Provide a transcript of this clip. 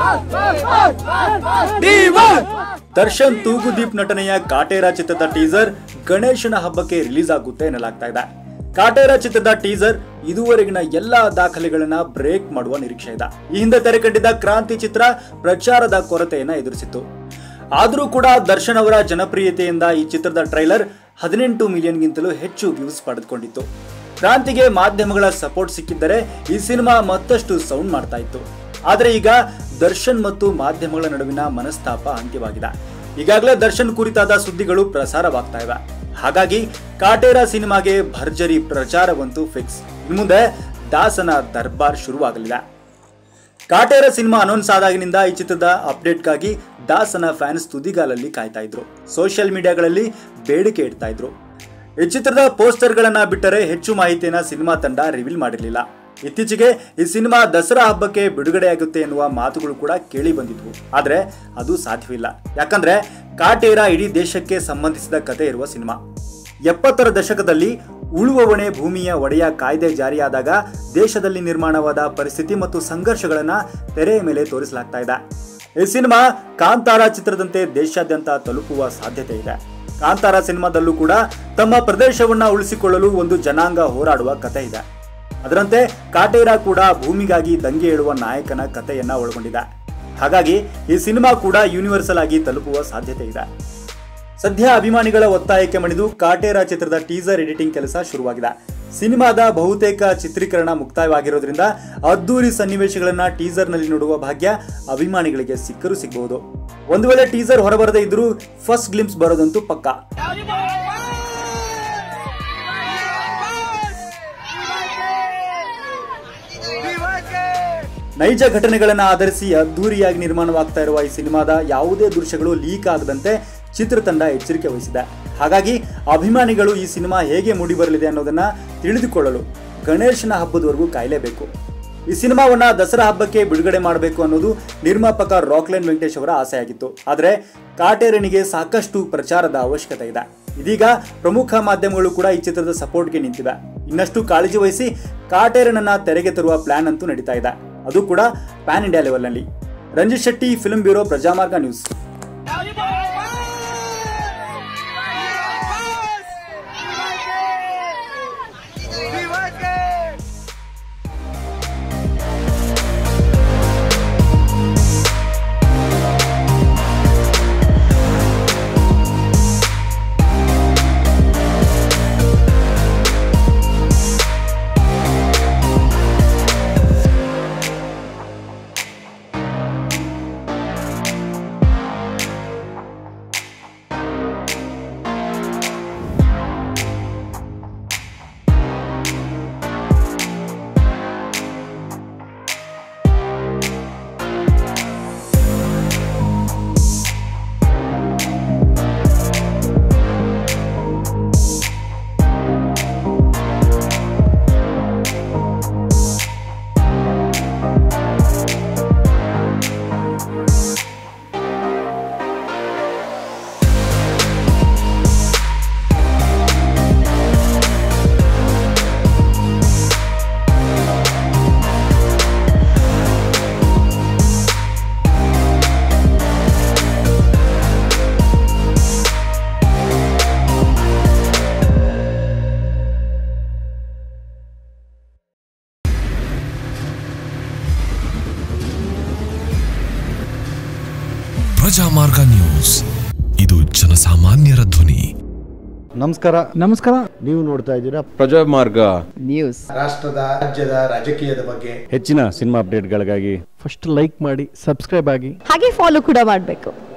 ದರ್ಶನ್ ತೂಗುದೀಪ್ ನಟನೆಯ ಕಾಟೇರ ಚಿತ್ರದ ಟೀಸರ್ ಗಣೇಶನ ಹಬ್ಬಕ್ಕೆ ರಿಲೀಸ್ ಆಗುತ್ತೆ ಎನ್ನಲಾಗ್ತಾ ಇದೆ ಕಾಟೇರ ಚಿತ್ರದ ಟೀಸರ್ ಇದುವರೆಗಿನ ಎಲ್ಲಾ ದಾಖಲೆಗಳನ್ನ ಬ್ರೇಕ್ ಮಾಡುವ ನಿರೀಕ್ಷೆ ಇದೆ ಈ ಹಿಂದೆ ತೆರೆ ಕಂಡಿದ್ದ ಕ್ರಾಂತಿ ಚಿತ್ರ ಪ್ರಚಾರದ ಕೊರತೆಯನ್ನ ಎದುರಿಸಿತ್ತು ಆದರೂ ಕೂಡ ದರ್ಶನ್ ಅವರ ಜನಪ್ರಿಯತೆಯಿಂದ ಈ ಚಿತ್ರದ ಟ್ರೈಲರ್ ಹದಿನೆಂಟು ಮಿಲಿಯನ್ಗಿಂತಲೂ ಹೆಚ್ಚು ವ್ಯೂಸ್ ಪಡೆದುಕೊಂಡಿತ್ತು ಕ್ರಾಂತಿಗೆ ಮಾಧ್ಯಮಗಳ ಸಪೋರ್ಟ್ ಸಿಕ್ಕಿದ್ದರೆ ಈ ಸಿನಿಮಾ ಮತ್ತಷ್ಟು ಸೌಂಡ್ ಮಾಡ್ತಾ ಇತ್ತು ಆದರೆ ಈಗ ದರ್ಶನ್ ಮತ್ತು ಮಾಧ್ಯಮಗಳ ನಡುವಿನ ಮನಸ್ತಾಪ ಅಂತ್ಯವಾಗಿದೆ ಈಗಾಗಲೇ ದರ್ಶನ್ ಕುರಿತಾದ ಸುದ್ದಿಗಳು ಪ್ರಸಾರವಾಗ್ತಾ ಇವೆ ಹಾಗಾಗಿ ಕಾಟೇರ ಸಿನಿಮಾಗೆ ಭರ್ಜರಿ ಪ್ರಚಾರವಂತೂ ಫಿಕ್ಸ್ ಇನ್ನು ಮುಂದೆ ದಾಸನ ದರ್ಬಾರ್ ಶುರುವಾಗಲಿದೆ ಕಾಟೇರ ಸಿನಿಮಾ ಅನೌನ್ಸ್ ಆದಾಗಿನಿಂದ ಈ ಚಿತ್ರದ ಅಪ್ಡೇಟ್ಗಾಗಿ ದಾಸನ ಫ್ಯಾನ್ಸ್ ತುದಿಗಾಲಲ್ಲಿ ಕಾಯ್ತಾ ಇದ್ರು ಸೋಷಿಯಲ್ ಮೀಡಿಯಾಗಳಲ್ಲಿ ಬೇಡಿಕೆ ಇಡ್ತಾ ಇದ್ರು ಈ ಚಿತ್ರದ ಪೋಸ್ಟರ್ಗಳನ್ನ ಬಿಟ್ಟರೆ ಹೆಚ್ಚು ಮಾಹಿತಿಯನ್ನ ಸಿನಿಮಾ ತಂಡ ರಿವೀಲ್ ಮಾಡಿರಲಿಲ್ಲ ಇತ್ತೀಚೆಗೆ ಈ ಸಿನಿಮಾ ದಸರಾ ಹಬ್ಬಕ್ಕೆ ಬಿಡುಗಡೆಯಾಗುತ್ತೆ ಎನ್ನುವ ಮಾತುಗಳು ಕೂಡ ಕೇಳಿ ಬಂದಿದ್ವು ಆದ್ರೆ ಅದು ಸಾಧ್ಯವಿಲ್ಲ ಯಾಕಂದ್ರೆ ಕಾಟೇರ ಇಡೀ ದೇಶಕ್ಕೆ ಸಂಬಂಧಿಸಿದ ಕತೆ ಇರುವ ಸಿನಿಮಾ ಎಪ್ಪತ್ತರ ದಶಕದಲ್ಲಿ ಉಳುವವಣೆ ಭೂಮಿಯ ಒಡೆಯ ಕಾಯ್ದೆ ಜಾರಿಯಾದಾಗ ದೇಶದಲ್ಲಿ ನಿರ್ಮಾಣವಾದ ಪರಿಸ್ಥಿತಿ ಮತ್ತು ಸಂಘರ್ಷಗಳನ್ನ ತೆರೆಯ ಮೇಲೆ ತೋರಿಸಲಾಗ್ತಾ ಇದೆ ಈ ಸಿನಿಮಾ ಕಾಂತಾರ ಚಿತ್ರದಂತೆ ದೇಶಾದ್ಯಂತ ತಲುಪುವ ಸಾಧ್ಯತೆ ಇದೆ ಕಾಂತಾರ ಸಿನಿಮಾದಲ್ಲೂ ಕೂಡ ತಮ್ಮ ಪ್ರದೇಶವನ್ನ ಉಳಿಸಿಕೊಳ್ಳಲು ಒಂದು ಜನಾಂಗ ಹೋರಾಡುವ ಕತೆ ಇದೆ ಅದರಂತೆ ಕಾಟೇರ ಕೂಡ ಭೂಮಿಗಾಗಿ ದಂಗೆ ಏಳುವ ನಾಯಕನ ಕಥೆಯನ್ನ ಒಳಗೊಂಡಿದೆ ಹಾಗಾಗಿ ಈ ಸಿನಿಮಾ ಕೂಡ ಯೂನಿವರ್ಸಲ್ ಆಗಿ ತಲುಪುವ ಸಾಧ್ಯತೆ ಇದೆ ಸದ್ಯ ಅಭಿಮಾನಿಗಳ ಒತ್ತಾಯಕ್ಕೆ ಮಣಿದು ಕಾಟೇರ ಚಿತ್ರದ ಟೀಸರ್ ಎಡಿಟಿಂಗ್ ಕೆಲಸ ಶುರುವಾಗಿದೆ ಸಿನಿಮಾದ ಬಹುತೇಕ ಚಿತ್ರೀಕರಣ ಮುಕ್ತಾಯವಾಗಿರೋದ್ರಿಂದ ಅದ್ದೂರಿ ಸನ್ನಿವೇಶಗಳನ್ನ ಟೀಸರ್ನಲ್ಲಿ ನೋಡುವ ಭಾಗ್ಯ ಅಭಿಮಾನಿಗಳಿಗೆ ಸಿಕ್ಕರೂ ಸಿಗಬಹುದು ಒಂದು ವೇಳೆ ಟೀಸರ್ ಹೊರಬರದೇ ಇದ್ರೂ ಫಸ್ಟ್ ಗ್ಲಿಮ್ಸ್ ಬರೋದಂತೂ ಪಕ್ಕಾ ನೈಜ ಘಟನೆಗಳನ್ನು ಆಧರಿಸಿ ಅದ್ದೂರಿಯಾಗಿ ನಿರ್ಮಾಣವಾಗ್ತಾ ಇರುವ ಈ ಸಿನಿಮಾದ ಯಾವುದೇ ದೃಶ್ಯಗಳು ಲೀಕ್ ಆಗದಂತೆ ಚಿತ್ರತಂಡ ಎಚ್ಚರಿಕೆ ವಹಿಸಿದೆ ಹಾಗಾಗಿ ಅಭಿಮಾನಿಗಳು ಈ ಸಿನಿಮಾ ಹೇಗೆ ಮೂಡಿಬರಲಿದೆ ಅನ್ನೋದನ್ನ ತಿಳಿದುಕೊಳ್ಳಲು ಗಣೇಶನ ಹಬ್ಬದವರೆಗೂ ಕಾಯಲೇಬೇಕು ಈ ಸಿನಿಮಾವನ್ನ ದಸರಾ ಹಬ್ಬಕ್ಕೆ ಬಿಡುಗಡೆ ಮಾಡಬೇಕು ಅನ್ನೋದು ನಿರ್ಮಾಪಕ ರಾಕ್ಲೈನ್ ವೆಂಕಟೇಶ್ ಅವರ ಆಸೆಯಾಗಿತ್ತು ಆದರೆ ಕಾಟೇರನಿಗೆ ಸಾಕಷ್ಟು ಪ್ರಚಾರದ ಅವಶ್ಯಕತೆ ಇದೆ ಇದೀಗ ಪ್ರಮುಖ ಮಾಧ್ಯಮಗಳು ಕೂಡ ಈ ಚಿತ್ರದ ಸಪೋರ್ಟ್ಗೆ ನಿಂತಿವೆ ಇನ್ನಷ್ಟು ಕಾಳಜಿ ವಹಿಸಿ ಕಾಟೇರನನ್ನ ತೆರೆಗೆ ತರುವ ಪ್ಲಾನ್ ಅಂತೂ ನಡೀತಾ ಇದೆ ಅದು ಕೂಡ ಪ್ಯಾನ್ ಇಂಡಿಯಾ ಲೆವೆಲ್ನಲ್ಲಿ Ranjith Shetty film bureau Prajamarga news Prajamarga news ಇದು ಜನಸಾಮಾನ್ಯರ ಧ್ವನಿ ನಮಸ್ಕಾರ ನಮಸ್ಕಾರ ನೀವು ನೋಡ್ತಾ ಇದ್ದೀರಾ ಪ್ರಜಾಮಾರ್ಗ ನ್ಯೂಸ್ ರಾಷ್ಟ್ರದ ರಾಜ್ಯದ ರಾಜಕೀಯದ ಬಗ್ಗೆ ಹೆಚ್ಚಿನ ಸಿನಿಮಾ ಅಪ್ಡೇಟ್ಗಳಿಗಾಗಿ ಫಸ್ಟ್ ಲೈಕ್ ಮಾಡಿ ಸಬ್ಸ್ಕ್ರೈಬ್ ಆಗಿ ಹಾಗೆ ಫಾಲೋ ಕೂಡ ಮಾಡಬೇಕು